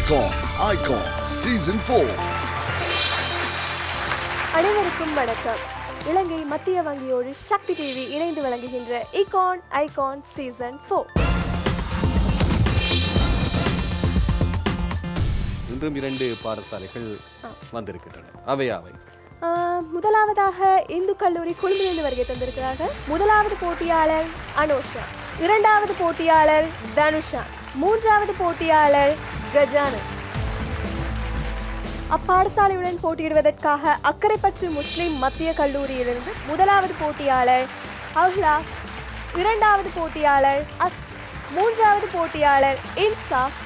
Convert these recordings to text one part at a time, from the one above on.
Icon, Icon, Season 4. அனைவருக்கும் வணக்கம் இலங்கை மத்திய வங்கியோடு சக்தி டிவி இணைந்து வழங்குகின்ற இகான் ஐகான் சீசன் ஃபோர் இன்றும் இரண்டு பாடசாலைகள் வந்திருக்கின்றன அவை அவை முதலாவதாக இந்து கல்லூரி கொழும்பிலிருந்து வருகை தந்திருக்கிறார்கள் முதலாவது போட்டியாளர் அனோஷா இரண்டாவது போட்டியாளர் தனுஷா மூன்றாவது போட்டியாளர் கஜானன் அப்பாடசாலையுடன் போட்டியிடுவதற்காக அக்கரைப்பற்று முஸ்லிம் மத்திய கல்லூரியிலிருந்து முதலாவது போட்டியாளர் அஹ்லா இரண்டாவது போட்டியாளர் அஸ் மூன்றாவது போட்டியாளர் இன்சாஃப்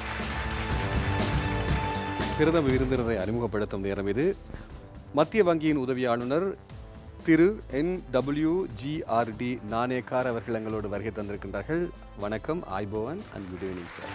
பிரதம விருந்தினரை அறிமுகப்படுத்தும் நேரம் இது மத்திய வங்கியின் உதவி ஆளுநர் திரு என் டபிள்யூ ஜிஆர்டி நாணயக்கார் அவர்கள் எங்களோடு வருகை தந்திருக்கின்றார்கள் வணக்கம் ஐபோவன் and good evening sir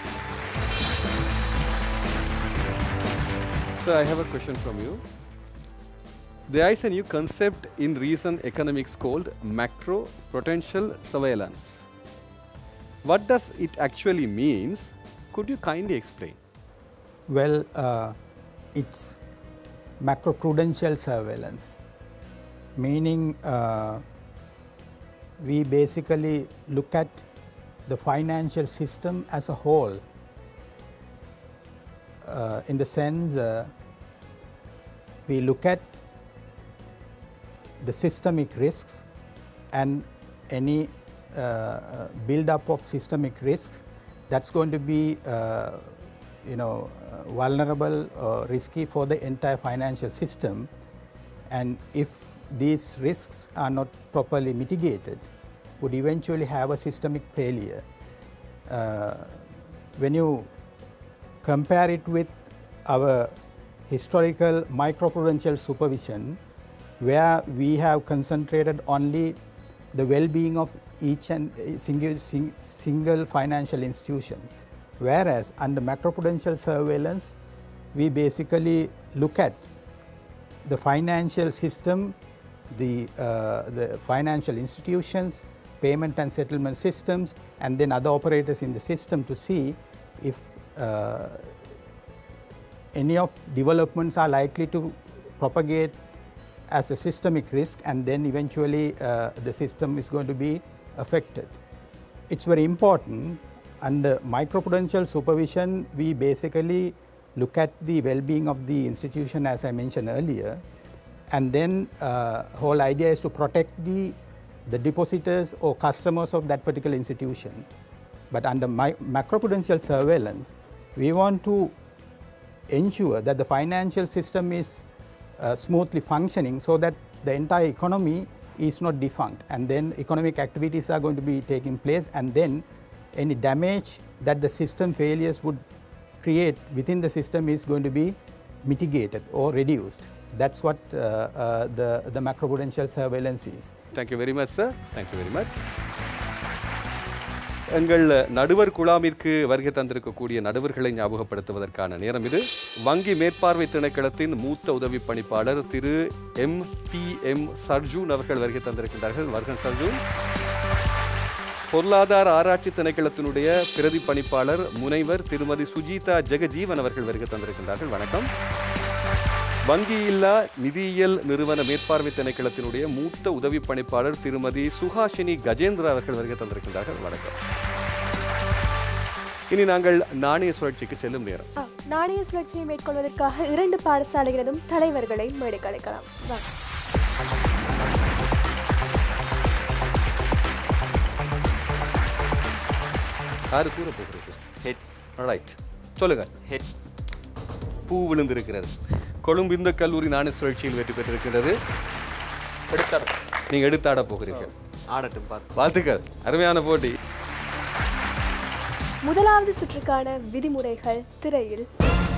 Sir, I have a question from you. There is a new concept in recent economics called macro potential surveillance. What does it actually means? Could you kindly explain? Well, uh, it's macroprudential surveillance, meaning uh, we basically look at the financial system as a whole. Uh, in the sense, uh, we look at the systemic risks and any uh, uh, build-up of systemic risks that's going to be, uh, you know, uh, vulnerable or risky for the entire financial system. And if these risks are not properly mitigated, would eventually have a systemic failure. Uh, when you compare it with our historical microprudential supervision, where we have concentrated only the well-being of each and uh, single, sing, single financial institutions. Whereas under macroprudential surveillance, we basically look at the financial system, the, uh, the financial institutions, payment and settlement systems, and then other operators in the system to see if uh, any of developments are likely to propagate as a systemic risk and then eventually uh, the system is going to be affected. It's very important under microprudential supervision we basically look at the well-being of the institution as I mentioned earlier and then uh, whole idea is to protect the, the depositors or customers of that particular institution. But under my, macroprudential surveillance we want to ensure that the financial system is uh, smoothly functioning so that the entire economy is not defunct and then economic activities are going to be taking place and then any damage that the system failures would create within the system is going to be mitigated or reduced. That's what uh, uh, the, the macroprudential surveillance is. Thank you very much, sir. Thank you very much. எங்கள் நடுவர் குழாமிற்கு வருகை தந்திருக்கக்கூடிய நடுவர்களை ஞாபகப்படுத்துவதற்கான நேரம் இது வங்கி மேற்பார்வை திணைக்களத்தின் மூத்த உதவி பணிப்பாளர் திரு எம் பி எம் சர்ஜூன் அவர்கள் வருகை தந்திருக்கின்றார்கள் வர்கன் சர்ஜூன் பொருளாதார ஆராய்ச்சி திணைக்களத்தினுடைய பிரதி பணிப்பாளர் முனைவர் திருமதி சுஜிதா ஜெகஜீவன் அவர்கள் வருகை தந்திருக்கின்றார்கள் வணக்கம் வங்கியில்லா நிதியியல் நிறுவன மேற்பார்வை திணைக்களத்தினுடைய மூத்த உதவி பணிப்பாளர் திருமதி சுஹாஷினி கஜேந்திரா அவர்கள் வருகை தந்திருக்கின்றார்கள் வணக்கம் இனி நாங்கள் நாணய சுழற்சிக்கு செல்லும் நேரம் ஆ, நாணய சுழற்சியை மேற்கொள்வதற்காக இரண்டு பாடசாலைகளதும் தலைவர்களை மேடைக்கு அழைக்கலாம் வாங்க. யாரு கூற போகிறது ஹெட் ரைட் சொல்லுங்க ஹெட் பூ விழுந்திருக்கிறது கொழும்பு இந்து கல்லூரி நாணய சுழற்சியில் வெற்றி பெற்றிருக்கிறது எடுத்தார் நீங்க எடுத்தாட போகிறீர்கள் ஆடட்டும் பார்த்து வாழ்த்துக்கள் அருமையான போட்டி முதலாவது சுற்றுக்கான விதிமுறைகள் திரையில்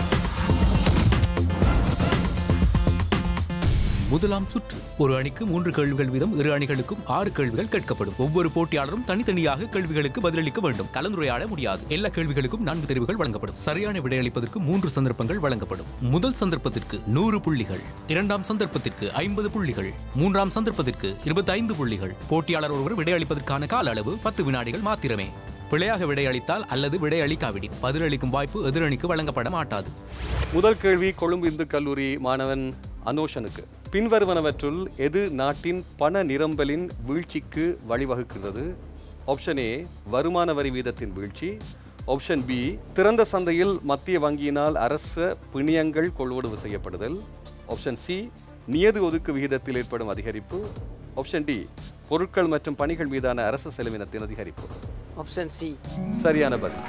முதலாம் சுற்று ஒரு அணிக்கு மூன்று கேள்விகள் வீதம் இரு அணிகளுக்கும் ஆறு கேள்விகள் கேட்கப்படும் ஒவ்வொரு போட்டியாளரும் தனித்தனியாக கேள்விகளுக்கு பதிலளிக்க வேண்டும் கலந்துரையாட முடியாது எல்லா கேள்விகளுக்கும் நான்கு தெரிவுகள் வழங்கப்படும் சரியான விடையளிப்பதற்கு மூன்று சந்தர்ப்பங்கள் வழங்கப்படும் முதல் சந்தர்ப்பத்திற்கு நூறு புள்ளிகள் இரண்டாம் சந்தர்ப்பத்திற்கு ஐம்பது புள்ளிகள் மூன்றாம் சந்தர்ப்பத்திற்கு இருபத்தைந்து புள்ளிகள் போட்டியாளர் ஒருவர் விடையளிப்பதற்கான கால அளவு பத்து வினாடிகள் மாத்திரமே பிழையாக விடையளித்தால் அல்லது விடையளிக்காவிடின் பதிலளிக்கும் வாய்ப்பு எதிரணிக்கு வழங்கப்பட மாட்டாது முதல் கேள்வி கொழும்பு இந்து கல்லூரி மாணவன் அனோஷனுக்கு பின்வருவனவற்றுள் எது நாட்டின் பண நிரம்பலின் வீழ்ச்சிக்கு வழிவகுக்கிறது ஆப்ஷன் ஏ வருமான வரி வீதத்தின் வீழ்ச்சி ஆப்ஷன் பி திறந்த சந்தையில் மத்திய வங்கியினால் அரச பிணியங்கள் கொள்வனவு செய்யப்படுதல் ஆப்ஷன் சி நியது ஒதுக்கு விகிதத்தில் ஏற்படும் அதிகரிப்பு ஆப்ஷன் டி பொருட்கள் மற்றும் பணிகள் மீதான அரசு செலவினத்தின் அதிகரிப்பு ஆப்ஷன் சி சரியான பதில்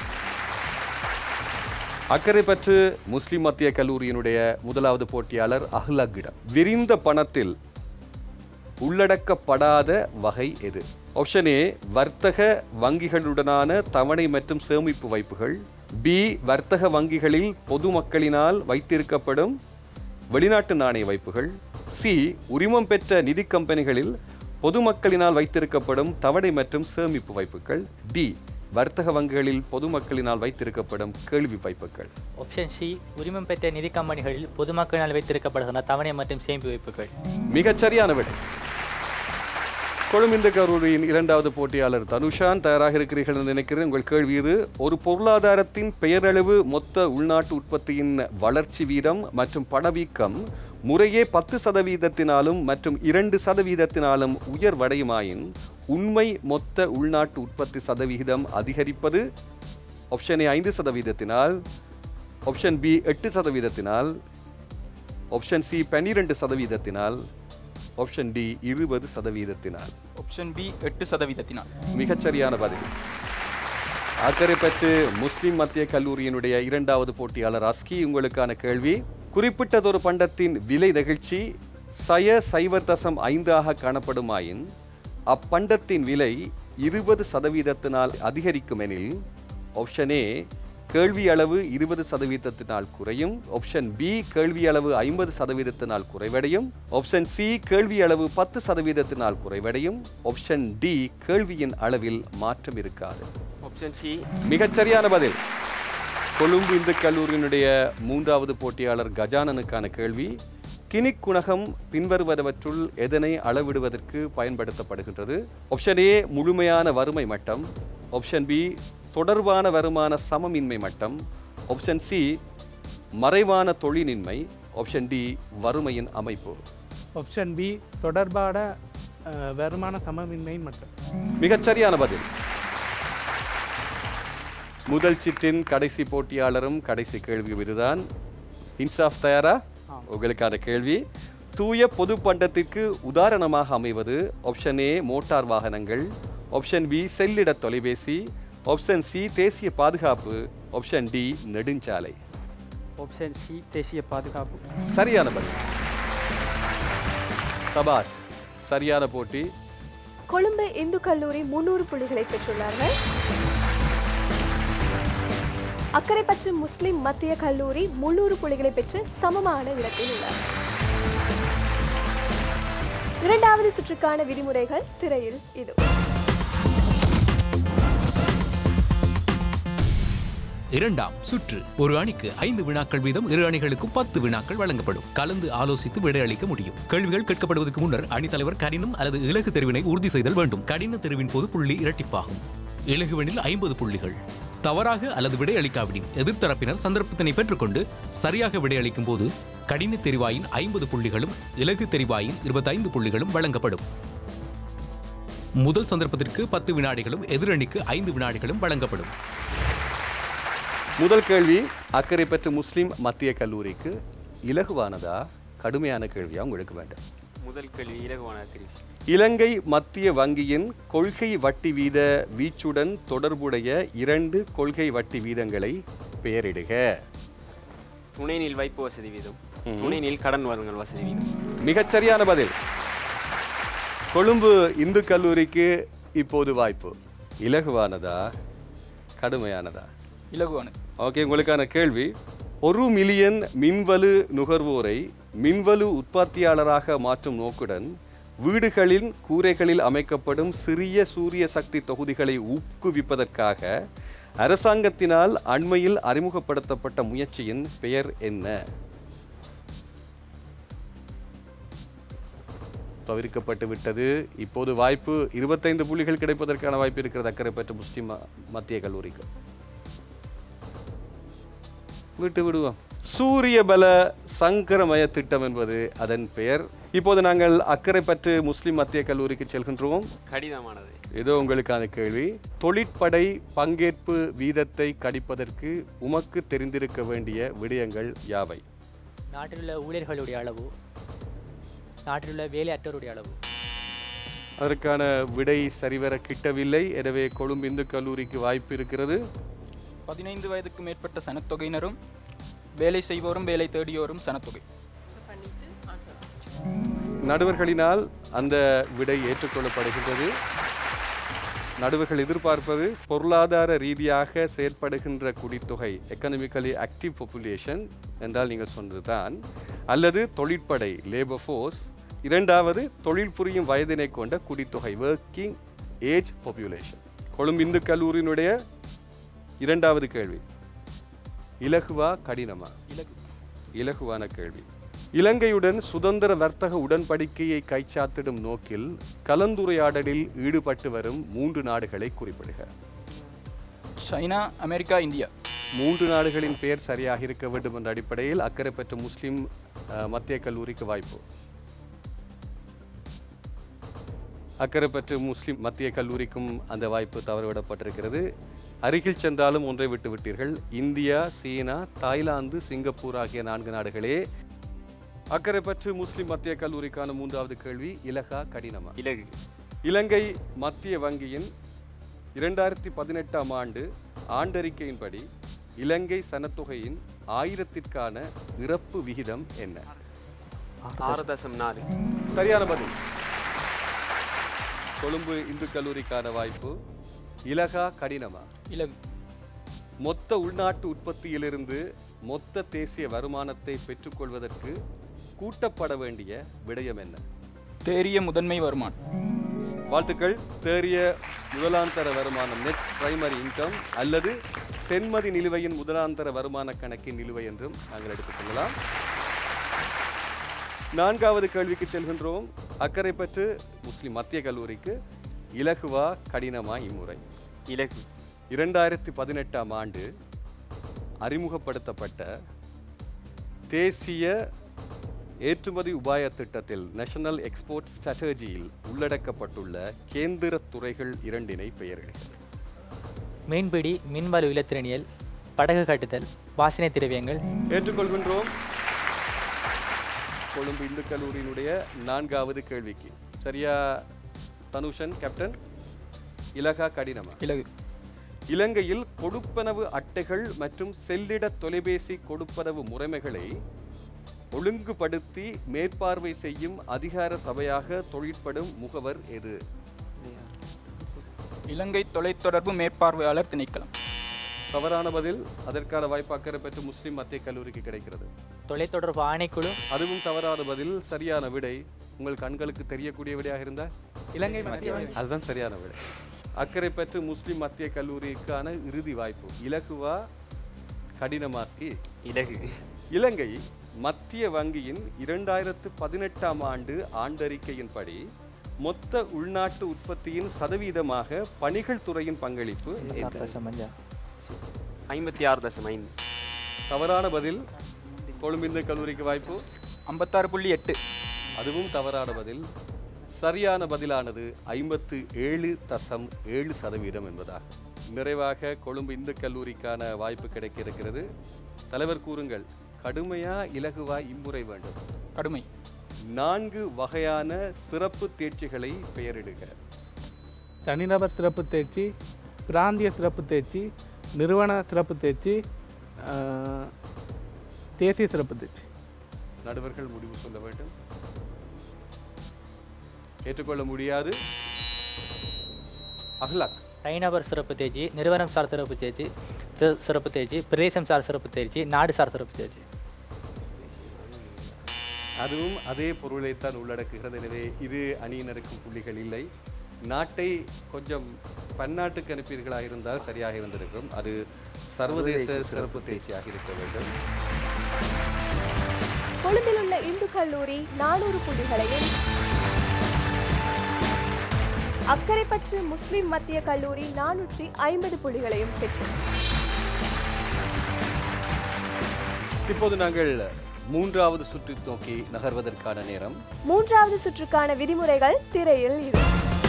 அக்கரைப்பற்று முஸ்லிம் மத்திய கல்லூரியினுடைய முதலாவது போட்டியாளர் அஹ்லக்கிடம் விரிந்த பணத்தில் உள்ளடக்கப்படாத வகை எது ஆப்ஷன் ஏ வர்த்தக வங்கிகளுடனான தவணை மற்றும் சேமிப்பு வைப்புகள் பி வர்த்தக வங்கிகளில் பொதுமக்களினால் வைத்திருக்கப்படும் வெளிநாட்டு நாணய வைப்புகள் சி உரிமம் பெற்ற நிதி கம்பெனிகளில் பொதுமக்களினால் வைத்திருக்கப்படும் தவணை மற்றும் சேமிப்பு வைப்புகள் டி வர்த்தக வங்கிகளில் பொதுமக்களினால் வைத்திருக்கப்படும் கேள்வி வைப்புகள் ஆப்ஷன் சி உரிமம் பெற்ற நிதி கம்பெனிகளில் பொதுமக்களினால் வைத்திருக்கப்படுகின்ற தவணை மற்றும் சேமிப்பு வைப்புகள் மிகச் சரியான விடை கொழும்பிந்த கல்லூரியின் இரண்டாவது போட்டியாளர் தனுஷான் தயாராக இருக்கிறீர்கள் என்று நினைக்கிறேன் உங்கள் கேள்வி இது ஒரு பொருளாதாரத்தின் பெயரளவு மொத்த உள்நாட்டு உற்பத்தியின் வளர்ச்சி வீதம் மற்றும் பணவீக்கம் முறையே பத்து சதவீதத்தினாலும் மற்றும் இரண்டு சதவீதத்தினாலும் உயர்வடையுமாயின் உண்மை மொத்த உள்நாட்டு உற்பத்தி சதவிகிதம் அதிகரிப்பது ஆப்ஷன் ஏ ஐந்து சதவீதத்தினால் ஆப்ஷன் பி எட்டு சதவீதத்தினால் ஆப்ஷன் சி பன்னிரெண்டு சதவீதத்தினால் ஆப்ஷன் டி இருபது சதவீதத்தினால் ஆப்ஷன் பி எட்டு சதவீதத்தினால் மிகச்சரியான பதில் அக்கரைப்பற்று முஸ்லிம் மத்திய கல்லூரியினுடைய இரண்டாவது போட்டியாளர் அஸ்கி உங்களுக்கான கேள்வி குறிப்பிட்டதொரு பண்டத்தின் விலை நெகிழ்ச்சி சய சைவர் தசம் ஐந்தாக காணப்படுமாயின் அப்பண்டத்தின் விலை இருபது சதவீதத்தினால் அதிகரிக்கும் எனில் ஆப்ஷன் ஏ கேள்வி அளவு இருபது சதவீதத்தினால் குறையும் ஆப்ஷன் பி கேள்வி அளவு ஐம்பது சதவீதத்தினால் குறைவடையும் ஆப்ஷன் சி கேள்வி அளவு பத்து சதவீதத்தினால் குறைவடையும் ஆப்ஷன் டி கேள்வியின் அளவில் மாற்றம் இருக்காது ஆப்ஷன் சி மிகச்சரியான பதில் கொழும்பு இந்து கல்லூரியினுடைய மூன்றாவது போட்டியாளர் கஜானனுக்கான கேள்வி கினிக் குணகம் பின்வருவனவற்றுள் எதனை அளவிடுவதற்கு பயன்படுத்தப்படுகின்றது ஆப்ஷன் ஏ முழுமையான வறுமை மட்டம் ஆப்ஷன் பி தொடர்பான வருமான சமமின்மை மட்டம் ஆப்ஷன் சி மறைவான தொழிலின்மை ஆப்ஷன் டி வறுமையின் அமைப்பு ஆப்ஷன் பி தொடர்பான அஹ், வருமான சமமின்மை மற்றும் மிகச்சரியான பதில் முதல் சிற்றின் கடைசி போட்டியாளரும் கடைசி கேள்வி இதுதான் இன்சாஃப் தயாரா உங்களுக்கான கேள்வி தூய பொது பண்டத்திற்கு உதாரணமாக அமைவது ஆப்ஷன் ஏ மோட்டார் வாகனங்கள் ஆப்ஷன் பி செல்லிட தொலைபேசி ஆப்ஷன் சி தேசிய பாதுகாப்பு ஆப்ஷன் டி நெடுஞ்சாலை ஆப்ஷன் சி தேசிய பாதுகாப்பு சரியான பதில் சபாஷ் சரியான போட்டி கொழும்பு இந்து கல்லூரி முன்னூறு புள்ளிகளை பெற்றுள்ளார்கள் அக்கரைப்பற்று முஸ்லிம் மத்திய கல்லூரி முன்னூறு புள்ளிகளை பெற்று சமமான இடத்தில் உள்ளார் இரண்டாவது சுற்றுக்கான விதிமுறைகள் திரையில் இது இரண்டாம் சுற்று ஒரு அணிக்கு ஐந்து வினாக்கள் வீதம் இரு அணிகளுக்கும் பத்து வினாக்கள் வழங்கப்படும் கலந்து ஆலோசித்து விடையளிக்க முடியும் கேள்விகள் கேட்கப்படுவதற்கு முன்னர் அணித்தலைவர் கடினம் அல்லது இலகு தெரிவினை உறுதி செய்தல் வேண்டும் கடின தெரிவின் போது புள்ளி இரட்டிப்பாகும் இலகுவெனில் ஐம்பது புள்ளிகள் தவறாக அல்லது விடையளிக்காவிடின் எதிர்த்தரப்பினர் சந்தர்ப்பத்தினை பெற்றுக்கொண்டு சரியாக விடையளிக்கும் போது கடின தெரிவாயின் ஐம்பது புள்ளிகளும் இலகு தெரிவாயின் இருபத்தைந்து புள்ளிகளும் வழங்கப்படும் முதல் சந்தர்ப்பத்திற்கு பத்து வினாடிகளும் எதிரணிக்கு ஐந்து வினாடிகளும் வழங்கப்படும் முதல் கேள்வி அக்கறை பெற்ற முஸ்லிம் மத்திய கல்லூரிக்கு இலகுவானதா கடுமையான கேள்வியா உங்களுக்கு வேண்டாம் முதல் கேள்வி இலகுவான தெரிவிச்சு இலங்கை மத்திய வங்கியின் கொள்கை வட்டி வீத வீச்சுடன் தொடர்புடைய இரண்டு கொள்கை வட்டி வீதங்களை பெயரிடுக துணைநீள் வைப்பு வசதி வீதம் துணைநீள் கடன் வழங்கல் வசதி வீதம் மிகச்சரியான பதில் கொழும்பு இந்து கல்லூரிக்கு இப்போது வாய்ப்பு இலகுவானதா கடுமையானதா இலகுவானது ஓகே உங்களுக்கான கேள்வி ஒரு மில்லியன் மின்வலு நுகர்வோரை மின்வலு உற்பத்தியாளராக மாற்றும் நோக்குடன் வீடுகளின் கூரைகளில் அமைக்கப்படும் சிறிய சூரிய சக்தி தொகுதிகளை ஊக்குவிப்பதற்காக அரசாங்கத்தினால் அண்மையில் அறிமுகப்படுத்தப்பட்ட முயற்சியின் பெயர் என்ன தவிர்க்கப்பட்டு விட்டது இப்போது வாய்ப்பு இருபத்தைந்து புள்ளிகள் கிடைப்பதற்கான வாய்ப்பு இருக்கிறது அக்கறை பெற்ற முஸ்லிம் ம- மத்திய கல்லூரிக்கு விட்டு விடுவோம் சூரிய பல சங்கரமய திட்டம் என்பது அதன் பெயர் இப்போது நாங்கள் அக்கறை பற்று முஸ்லிம் மத்திய கல்லூரிக்கு செல்கின்றோம் கடினமானது இதோ உங்களுக்கான கேள்வி தொழிற்படை பங்கேற்பு வீதத்தை கணிப்பதற்கு உமக்கு தெரிந்திருக்க வேண்டிய விடயங்கள் யாவை நாட்டில் உள்ள ஊழியர்களுடைய அளவு நாட்டில் உள்ள வேலையற்றோருடைய அளவு அதற்கான விடை சரிவர கிட்டவில்லை எனவே கொழும்பு இந்து கல்லூரிக்கு வாய்ப்பு இருக்கிறது பதினைந்து வயதுக்கு மேற்பட்ட சனத்தொகையினரும் வேலை செய்வோரும் வேலை தேடியோரும் சனத்தொகை நடுவர்களினால் அந்த விடை ஏற்றுக்கொள்ளப்படுகின்றது நடுவர்கள் எதிர்பார்ப்பது பொருளாதார ரீதியாக செயற்படுகின்ற குடித்தொகை எக்கனாமிக்கலி ஆக்டிவ் பாப்புலேஷன் என்றால் நீங்கள் சொன்னதுதான் அல்லது தொழிற்படை லேபர் ஃபோர்ஸ் இரண்டாவது தொழில் புரியும் வயதினை கொண்ட குடித்தொகை working age population Colombo Hindu கல்லூரியினுடைய இரண்டாவது கேள்வி இலகுவா கடினமா இலகு இலகுவான கேள்வி இலங்கையுடன் சுதந்திர வர்த்தக உடன்படிக்கையை கைச்சாத்திடும் நோக்கில் கலந்துரையாடலில் ஈடுபட்டு வரும் மூன்று நாடுகளை குறிப்பிடுக சைனா அமெரிக்கா இந்தியா மூன்று நாடுகளின் பெயர் சரியாக இருக்க வேண்டும் என்ற அடிப்படையில் அக்கறை பெற்ற முஸ்லிம் அஹ், மத்திய கல்லூரிக்கு வாய்ப்பு அக்கறை பெற்ற முஸ்லிம் மத்திய கல்லூரிக்கும் அந்த வாய்ப்பு தவறவிடப்பட்டிருக்கிறது அருகில் சென்றாலும் ஒன்றை விட்டு விட்டீர்கள் இந்தியா சீனா தாய்லாந்து சிங்கப்பூர் ஆகிய நான்கு நாடுகளே அக்கறை பற்று முஸ்லிம் மத்திய கல்லூரிக்கான மூன்றாவது கேள்வி இலகா கடினமா இலகு இலங்கை மத்திய வங்கியின் இரண்டாயிரத்தி பதினெட்டாம் ஆண்டு ஆண்டறிக்கையின்படி இலங்கை சனத்தொகையின் ஆயிரத்திற்கான இறப்பு விகிதம் என்ன ஆறு தசம் நாலு சரியான பதில் கொழும்பு இந்து கல்லூரிக்கான வாய்ப்பு இலகா கடினமா இலகு மொத்த உள்நாட்டு உற்பத்தியிலிருந்து மொத்த தேசிய வருமானத்தை பெற்றுக்கொள்வதற்கு கூட்டப்பட வேண்டிய விடயம் என்ன தேறிய முதன்மை வருமானம் வாழ்த்துக்கள் தேறிய முதலாந்தர வருமானம் நெட் பிரைமரி இன்கம் அல்லது சென்மதி நிலுவையின் முதலாந்தர வருமான கணக்கின் நிலுவை என்றும் நாங்கள் எடுத்துக்கொள்ளலாம் நான்காவது கேள்விக்கு செல்கின்றோம் அக்கறை பற்று முஸ்லிம் மத்திய கல்லூரிக்கு இலகுவா கடினமா இம்முறை இலகு இரண்டாயிரத்தி பதினெட்டாம் ஆண்டு அறிமுகப்படுத்தப்பட்ட தேசிய ஏற்றுமதி உபாய திட்டத்தில் நேஷனல் எக்ஸ்போர்ட் ஸ்ட்ராட்டஜியில் உள்ளடக்கப்பட்டுள்ள கேந்திர துறைகள் இரண்டினை பெயரிடுகிறது மீன்பிடி மீன்வள இலத்திரனியல் படகு கட்டுதல் வாசனை திரவியங்கள் ஏற்றுக்கொள்கின்றோம் கொழும்பு இந்து கல்லூரியினுடைய நான்காவது கேள்விக்கு சரியா தனுஷன் கேப்டன் இலகா கடினமா இலகு இலங்கையில் கொடுப்பனவு அட்டைகள் மற்றும் செல்லிட தொலைபேசி கொடுப்பனவு முறைமைகளை ஒழுங்குபடுத்தி மேற்பார்வை செய்யும் அதிகார சபையாக தொழிற்படும் முகவர் எது இலங்கை தொலைத்தொடர்பு மேற்பார்வையாளர் திணைக்களம் தவறான பதில் அதற்கான வாய்ப்பு அக்கறை பெற்று முஸ்லிம் மத்திய கல்லூரிக்கு கிடைக்கிறது தொலைத்தொடர்பு ஆணைக்குழு அதுவும் தவறான பதில் சரியான விடை உங்கள் கண்களுக்கு தெரியக்கூடிய விடையாக இருந்தா இலங்கை மத்திய அதுதான் சரியான விடை அக்கறை பெற்று முஸ்லிம் மத்திய கல்லூரிக்கான இறுதி வாய்ப்பு இலகுவா கடினமாஸ்கி இலகு இலங்கை மத்திய வங்கியின் இரண்டாயிரத்து பதினெட்டாம் ஆண்டு ஆண்டறிக்கையின்படி மொத்த உள்நாட்டு உற்பத்தியின் சதவீதமாக பணிகள் துறையின் பங்களிப்பு எது? ஐம்பத்தி ஆறு தசம் ஐந்து தவறான பதில் கொழும்பிந்த கல்லூரிக்கு வாய்ப்பு ஐம்பத்தாறு புள்ளி எட்டு அதுவும் தவறான பதில் சரியான பதிலானது ஐம்பத்து ஏழு தசம் ஏழு சதவீதம் என்பதாகும் நிறைவாக கொழும்பு இந்து கல்லூரிக்கான வாய்ப்பு கிடைக்க இருக்கிறது தலைவர் கூறுங்கள் கடுமையா இலகுவா இம்முறை வேண்டும் கடுமை நான்கு வகையான சிறப்பு தேர்ச்சிகளை பெயரிடுக தனிநபர் சிறப்பு தேர்ச்சி பிராந்திய சிறப்பு தேர்ச்சி நிறுவன சிறப்பு தேர்ச்சி ஆஹ், தேசிய சிறப்பு தேர்ச்சி நடுவர்கள் முடிவு சொல்ல வேண்டும் ஏற்றுக்கொள்ள முடியாது அஹ்லாக் தனிநபர் சிறப்பு தேர்ச்சி நிறுவனம் சார் சிறப்பு தேர்ச்சி சி- சிறப்பு தேர்ச்சி பிரதேசம் சார் சிறப்பு தேர்ச்சி நாடு சார் சிறப்பு தேர்ச்சி அதுவும் அதே பொருளைத்தான் உள்ளடக்குகிறது எனவே இரு அணியினருக்கும் புள்ளிகள் இல்லை நாட்டை கொஞ்சம் பன்னாட்டுக்கு அனுப்பீர்களாக இருந்தால் சரியாக இருந்திருக்கும் அது சர்வதேச சிறப்பு தேர்ச்சியாக இருக்க வேண்டும் கொழும்பில் உள்ள இந்து கல்லூரி நானூறு புள்ளிகளையும் அக்கரைப்பற்று முஸ்லிம் மத்திய கல்லூரி நானூற்றி ஐம்பது புள்ளிகளையும் பெற்றது இப்போது நாங்கள் மூன்றாவது சுற்று நோக்கி நகர்வதற்கான நேரம் மூன்றாவது சுற்றுக்கான விதிமுறைகள் திரையில் இரு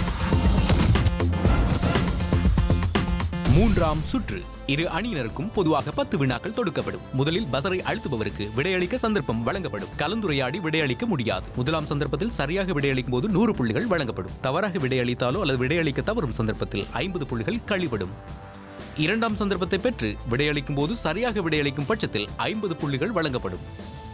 மூன்றாம் சுற்று இரு அணியினருக்கும் பொதுவாக பத்து வினாக்கள் தொடுக்கப்படும் முதலில் பசரை அழுத்துபவருக்கு விடையளிக்க சந்தர்ப்பம் வழங்கப்படும் கலந்துரையாடி விடையளிக்க முடியாது முதலாம் சந்தர்ப்பத்தில் சரியாக விடையளிக்கும் போது நூறு புள்ளிகள் வழங்கப்படும் தவறாக விடையளித்தாலோ அல்லது விடையளிக்க தவறும் சந்தர்ப்பத்தில் ஐம்பது புள்ளிகள் கழிவிடும் இரண்டாம் சந்தர்ப்பத்தை பெற்று விடையளிக்கும் போது சரியாக விடையளிக்கும் பட்சத்தில் ஐம்பது புள்ளிகள் வழங்கப்படும்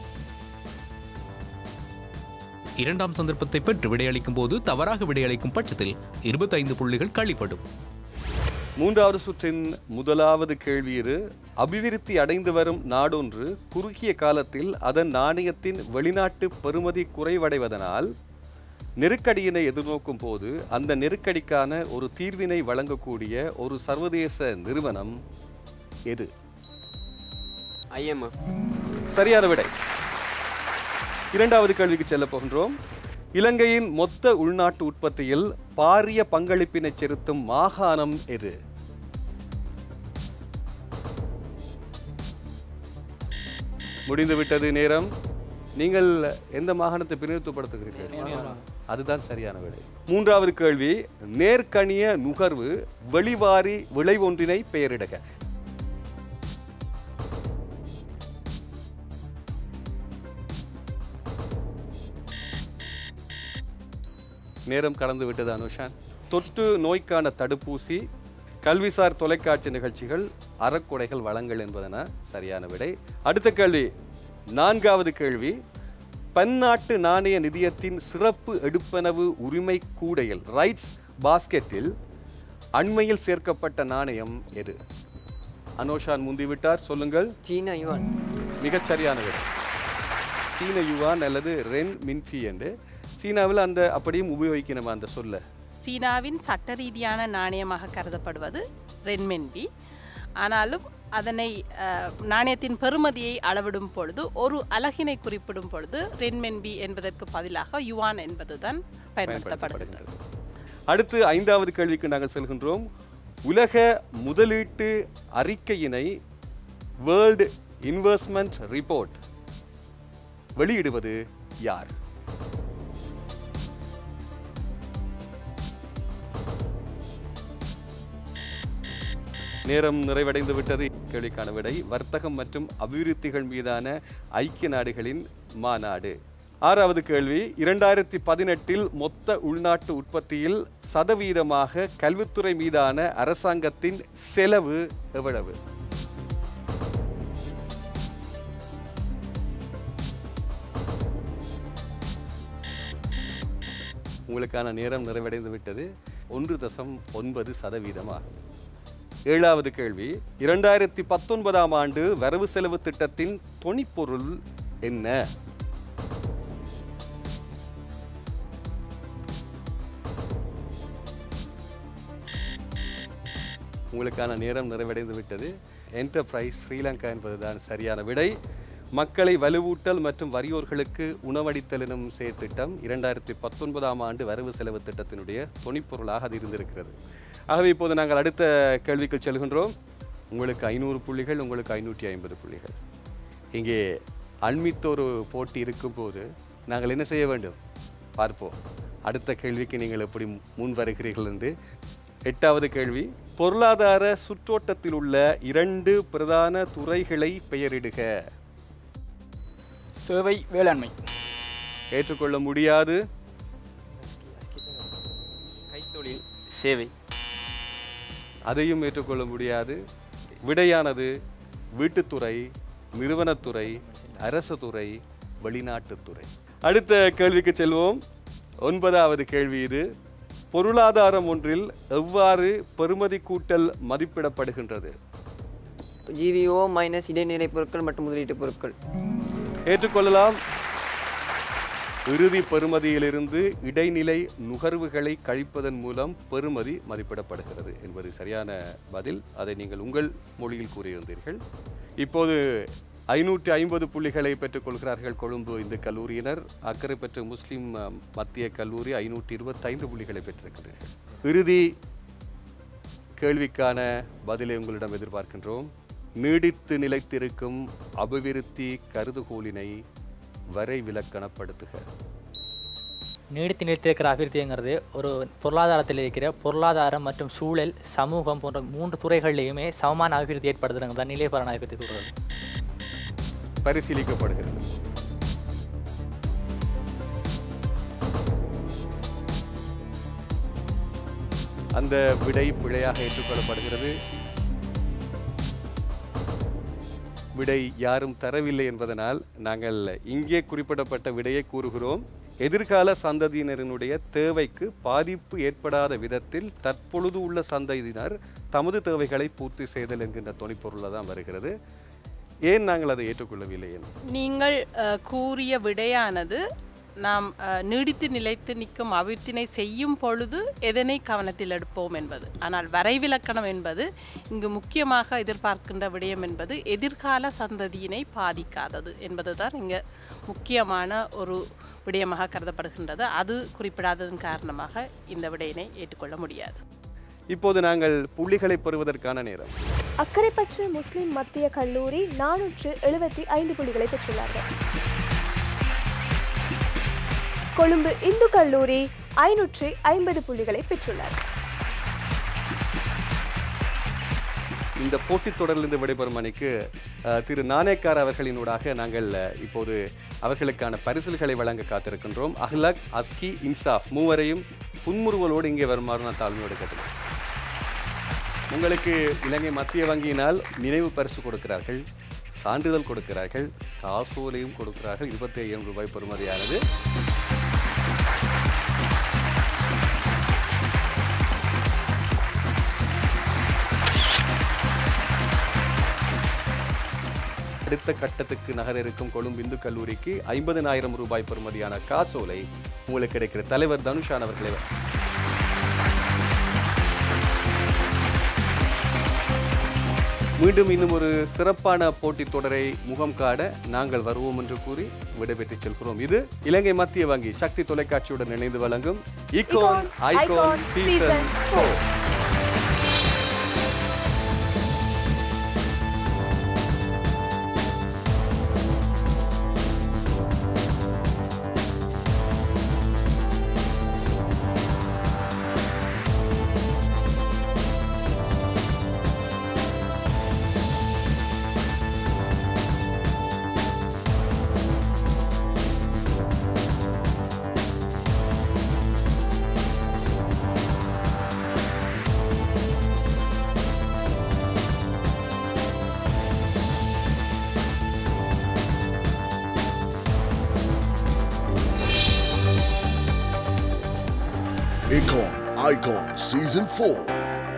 இரண்டாம் சந்தர்ப்பத்தை பெற்று விடையளிக்கும் போது தவறாக விடையளிக்கும் பட்சத்தில் இருபத்தைந்து புள்ளிகள் கழிப்படும் மூன்றாவது சுற்றின் முதலாவது கேள்வி இது அபிவிருத்தி அடைந்து வரும் நாடொன்று குறுகிய காலத்தில் அதன் நாணயத்தின் வெளிநாட்டு பெறுமதி குறைவடைவதனால் நெருக்கடியினை எதிர்நோக்கும் போது அந்த நெருக்கடிக்கான ஒரு தீர்வினை வழங்கக்கூடிய ஒரு சர்வதேச நிறுவனம் எது ஐஎம்எஃப் சரியான விடை இரண்டாவது கேள்விக்கு செல்ல போகின்றோம் இலங்கையின் மொத்த உள்நாட்டு உற்பத்தியில் பாரிய பங்களிப்பினை செலுத்தும் மாகாணம் எது முடிந்துவிட்டது நேரம் நீங்கள் எந்த மாகாணத்தை பிரதிநிதித்துவப்படுத்துகிறீர்கள் அதுதான் சரியான விடை மூன்றாவது கேள்வி நேர்கணிய நுகர்வு வெளிவாரி விளைவொன்றினை பெயரிடுக நேரம் கடந்து விட்டது அனுஷான் தொற்று நோய்க்கான தடுப்பூசி கல்விசார் தொலைக்காட்சி நிகழ்ச்சிகள் அறக்குடைகள் வளங்கள் என்பதன சரியான விடை அடுத்த கேள்வி நான்காவது கேள்வி பன்னாட்டு நாணய நிதியத்தின் சிறப்பு எடுப்பனவு உரிமை கூடையில் ரைட்ஸ் பாஸ்கெட்டில் அண்மையில் சேர்க்கப்பட்ட நாணயம் எது அனோஷான் முந்திவிட்டார் சொல்லுங்கள் சீனா யுவான் மிகச் சரியான விடை சீன யுவான் அல்லது ரென் மின்ஃபி என்று சீனாவில் அந்த அப்படியும் உபயோகிக்கணுமா அந்த சொல்ல சீனாவின் சட்ட ரீதியான நாணயமாக கருதப்படுவது ரென்மென்பி ஆனாலும் அதனை அஹ், நாணயத்தின் பெறுமதியை அளவிடும் பொழுது ஒரு அலகினை குறிப்பிடும் பொழுது ரென்மென்பி என்பதற்கு பதிலாக யுவான் என்பதுதான் பயன்படுத்தப்படுகிறது அடுத்து ஐந்தாவது கேள்விக்கு நாங்கள் செல்கின்றோம் உலக முதலீட்டு அறிக்கையினை வேர்ல்டு இன்வெஸ்ட்மெண்ட் ரிப்போர்ட் வெளியிடுவது யார் நேரம் நிறைவடைந்து விட்டது கேள்விக்கான விடை வர்த்தகம் மற்றும் அபிவிருத்திகள் மீதான ஐக்கிய நாடுகளின் மாநாடு ஆறாவது கேள்வி இரண்டாயிரத்தி பதினெட்டில் மொத்த உள்நாட்டு உற்பத்தியில் சதவீதமாக கல்வித்துறை மீதான அரசாங்கத்தின் செலவு எவ்வளவு உங்களுக்கான நேரம் நிறைவடைந்து விட்டது ஒன்று தசம் ஒன்பது சதவீதமாகும் ஏழாவது கேள்வி இரண்டாயிரத்தி பத்தொன்பதாம் ஆண்டு வரவு செலவு திட்டத்தின் தொனிப்பொருள் என்ன உங்களுக்கான நேரம் நிறைவடைந்து விட்டது என்டர்பிரைஸ் ஸ்ரீலங்கா என்பதுதான் சரியான விடை மக்களை வலுவூட்டல் மற்றும் வறியோர்களுக்கு உணவளித்தல் எனும் செயற்திட்டம் இரண்டாயிரத்தி பத்தொன்பதாம் ஆண்டு வரவு செலவு திட்டத்தினுடைய துணிப்பொருளாக அது இருந்திருக்கிறது ஆகவே இப்போது நாங்கள் அடுத்த கேள்விக்கு செல்கின்றோம் உங்களுக்கு ஐநூறு புள்ளிகள் உங்களுக்கு ஐநூற்றி ஐம்பது புள்ளிகள் இங்கே அண்மித்தொரு போட்டி இருக்கும்போது நாங்கள் என்ன செய்ய வேண்டும் பார்ப்போம் அடுத்த கேள்விக்கு நீங்கள் எப்படி முன் வருகிறீர்கள் என்று எட்டாவது கேள்வி பொருளாதார சுற்றோட்டத்தில் உள்ள இரண்டு பிரதான துறைகளை பெயரிடுக சேவை வேளாண்மை ஏற்றுக்கொள்ள முடியாது கைத்தொழில் சேவை அதையும் ஏற்றுக்கொள்ள முடியாது விடையானது வீட்டுத்துறை நிறுவனத்துறை அரசு துறை வெளிநாட்டுத்துறை அடுத்த கேள்விக்கு செல்வோம் ஒன்பதாவது கேள்வி இது பொருளாதாரம் ஒன்றில் எவ்வாறு பெறுமதி கூட்டல் மதிப்பிடப்படுகின்றது ஜிவிஓ மைனஸ் இடைநிலை பொருட்கள் மற்றும் முதலீட்டு பொருட்கள் ஏற்றுக்கொள்ளலாம் இறுதி பெறுமதியிலிருந்து இடைநிலை நுகர்வுகளை கழிப்பதன் மூலம் பெறுமதி மதிப்பிடப்படுகிறது என்பது சரியான பதில் அதை நீங்கள் உங்கள் மொழியில் கூறியிருந்தீர்கள் இப்போது ஐநூற்றி ஐம்பது புள்ளிகளை பெற்றுக்கொள்கிறார்கள் கொழும்பு இந்து கல்லூரியினர் அக்கறை பெற்ற முஸ்லிம் அஹ், மத்திய கல்லூரி ஐநூற்றி இருபத்தைந்து புள்ளிகளை பெற்றிருக்கிறார்கள் இறுதி கேள்விக்கான பதிலை உங்களிடம் எதிர்பார்க்கின்றோம் நீடித்து நிலைத்திருக்கும் அபிவிருத்தி கருதுகோளினை வரை விலக்கணப்படுத்துக நீடித்து நிலைத்திருக்கிற அபிவிருத்திங்கிறது ஒரு பொருளாதாரத்தில் இருக்கிற பொருளாதாரம் மற்றும் சூழல் சமூகம் போன்ற மூன்று துறைகளிலையுமே சமமான அபிவிருத்தி ஏற்படுத்துறது தான் நிலைபரான அபிவிருத்தி சொல்கிறது பரிசீலிக்கப்படுகிறது அந்த விடை பிழையாக ஏற்றுக்கொள்ளப்படுகிறது விடை யாரும் தரவில்லை என்பதனால் நாங்கள் இங்கே குறிப்பிடப்பட்ட விடையை கூறுகிறோம் எதிர்கால சந்ததியினரினுடைய தேவைக்கு பாதிப்பு ஏற்படாத விதத்தில் தற்பொழுது உள்ள சந்ததியினர் தமது தேவைகளை பூர்த்தி செய்தல் என்கின்ற துணைப்பொருளில் தான் வருகிறது ஏன் நாங்கள் அதை ஏற்றுக்கொள்ளவில்லை என்று நீங்கள் அஹ், கூறிய விடையானது நாம் அஹ், நீடித்து நிலைத்து நிற்கும் அபிவிருத்தினை செய்யும் பொழுது எதனை கவனத்தில் எடுப்போம் என்பது ஆனால் வரைவிலக்கணம் என்பது இங்கு முக்கியமாக எதிர்பார்க்கின்ற விடயம் என்பது எதிர்கால சந்ததியினை பாதிக்காதது என்பதுதான் இங்கே முக்கியமான ஒரு விடயமாக கருதப்படுகின்றது அது குறிப்பிடாததன் காரணமாக இந்த விடையினை ஏற்றுக்கொள்ள முடியாது இப்போது நாங்கள் புள்ளிகளை பெறுவதற்கான நேரம் அக்கரைப்பற்று முஸ்லிம் மத்திய கல்லூரி நானூற்று எழுபத்தி ஐந்து புள்ளிகளை பெற்றுள்ளார்கள் கொழும்பு இந்து கல்லூரி ஐநூற்று ஐம்பது புள்ளிகளை பெற்றுள்ளார் இந்த போட்டித் தொடரிலிருந்து விடைபெறும் அணிக்கு அஹ், திரு நாணயக்கார் அவர்களினூடாக நாங்கள் அஹ், இப்போது அவர்களுக்கான பரிசில்களை வழங்க காத்திருக்கின்றோம் அஹ்லக் அஸ்கி இன்சாஃப் மூவரையும் புன்முறுவலோடு இங்கே வருமாறு நான் தாழ்மையோடு கேட்டுக்கிறேன் உங்களுக்கு இலங்கை மத்திய வங்கியினால் நினைவு பரிசு கொடுக்கிறார்கள் சான்றிதழ் கொடுக்கிறார்கள் காசோலையும் கொடுக்கிறார்கள் இருபத்தி ஐயாயிரம் ரூபாய் பெறுமதியானது அடுத்த கட்டத்துக்கு நகர இருக்கும் கொழும்பு இந்து கல்லூரிக்கு ஐம்பதனாயிரம் ரூபாய் பெறுமதியான காசோலை உங்களுக்கு கிடைக்கிற தலைவர் தனுஷான் அவர்களே மீண்டும் இன்னும் ஒரு சிறப்பான போட்டித் தொடரை முகம் காண நாங்கள் வருவோம் என்று கூறி விடைபெற்றுச் செல்கிறோம் இது இலங்கை மத்திய வங்கி சக்தி தொலைக்காட்சியுடன் இணைந்து வழங்கும் icon icon season four Icon Icon Season 4